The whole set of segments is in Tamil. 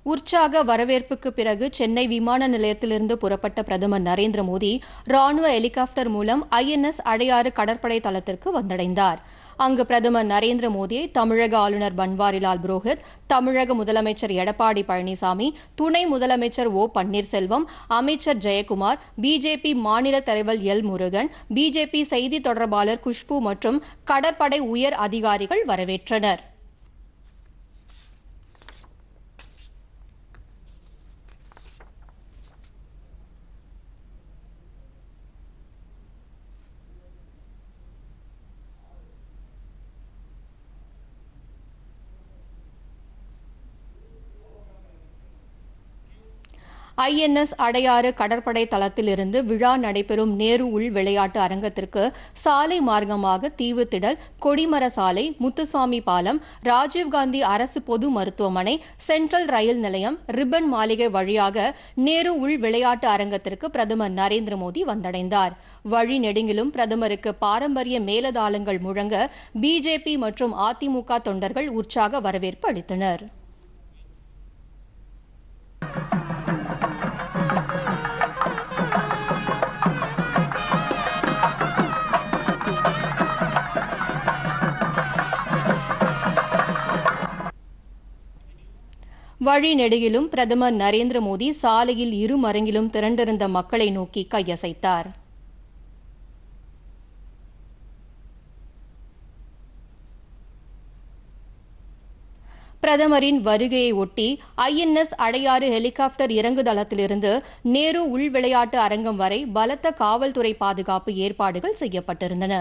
உற்சாக வரவேற்புக்கு பிறகு சென்னை விமான நிலையத்திலிருந்து புறப்பட்ட பிரதமர் நரேந்திர மோடி ராணுவ ஹெலிகாப்டர் மூலம் ஐஎன்எஸ் அடையாறு கடற்படை தளத்திற்கு வந்தடைந்தார் அங்கு பிரதமர் நரேந்திர மோடியை தமிழக ஆளுநர் பன்வாரிலால் புரோஹித் தமிழக முதலமைச்சர் எடப்பாடி பழனிசாமி துணை முதலமைச்சர் ஓ பன்னீர்செல்வம் அமைச்சர் ஜெயக்குமார் பிஜேபி மாநில தலைவர் எல் முருகன் பிஜேபி செய்தி தொடர்பாளர் குஷ்பு மற்றும் கடற்படை உயர் அதிகாரிகள் வரவேற்றனர் ஐஎன்எஸ் அடையாறு கடற்படை தளத்திலிருந்து விழா நடைபெறும் நேரு உள் விளையாட்டு அரங்கத்திற்கு சாலை மார்க்கமாக தீவுத்திடல் கொடிமர சாலை முத்துசுவாமி பாலம் ராஜீவ்காந்தி அரசு பொது மருத்துவமனை சென்ட்ரல் ரயில் நிலையம் ரிப்பன் மாளிகை வழியாக நேரு உள் விளையாட்டு அரங்கத்திற்கு பிரதமர் நரேந்திர மோடி வந்தடைந்தார் வழி நெடுங்கிலும் பிரதமருக்கு பாரம்பரிய மேலதாளங்கள் முழங்க பிஜேபி மற்றும் அதிமுக தொண்டர்கள் உற்சாக வரவேற்பு அளித்தனர் வழி நெடுகிலும் பிரதமர் நரேந்திர மோடி சாலையில் இரு மரங்கிலும் திரண்டிருந்த மக்களை நோக்கி கையசைத்தார் பிரதமரின் வருகையை ஒட்டி ஐஎன்எஸ் அடையாறு ஹெலிகாப்டர் இறங்குதளத்திலிருந்து நேரு உள் விளையாட்டு அரங்கம் வரை பலத்த காவல்துறை பாதுகாப்பு ஏற்பாடுகள் செய்யப்பட்டிருந்தன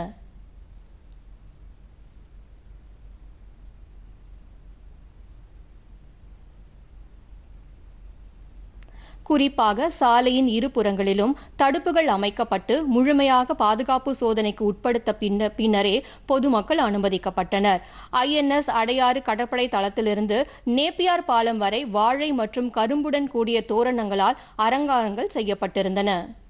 குறிப்பாக சாலையின் இருபுறங்களிலும் தடுப்புகள் அமைக்கப்பட்டு முழுமையாக பாதுகாப்பு சோதனைக்கு உட்படுத்த பின்ன பின்னரே பொதுமக்கள் அனுமதிக்கப்பட்டனர் ஐஎன்எஸ் அடையாறு கடற்படை தளத்திலிருந்து நேப்பியார் பாலம் வரை வாழை மற்றும் கரும்புடன் கூடிய தோரணங்களால் அலங்காரங்கள் செய்யப்பட்டிருந்தன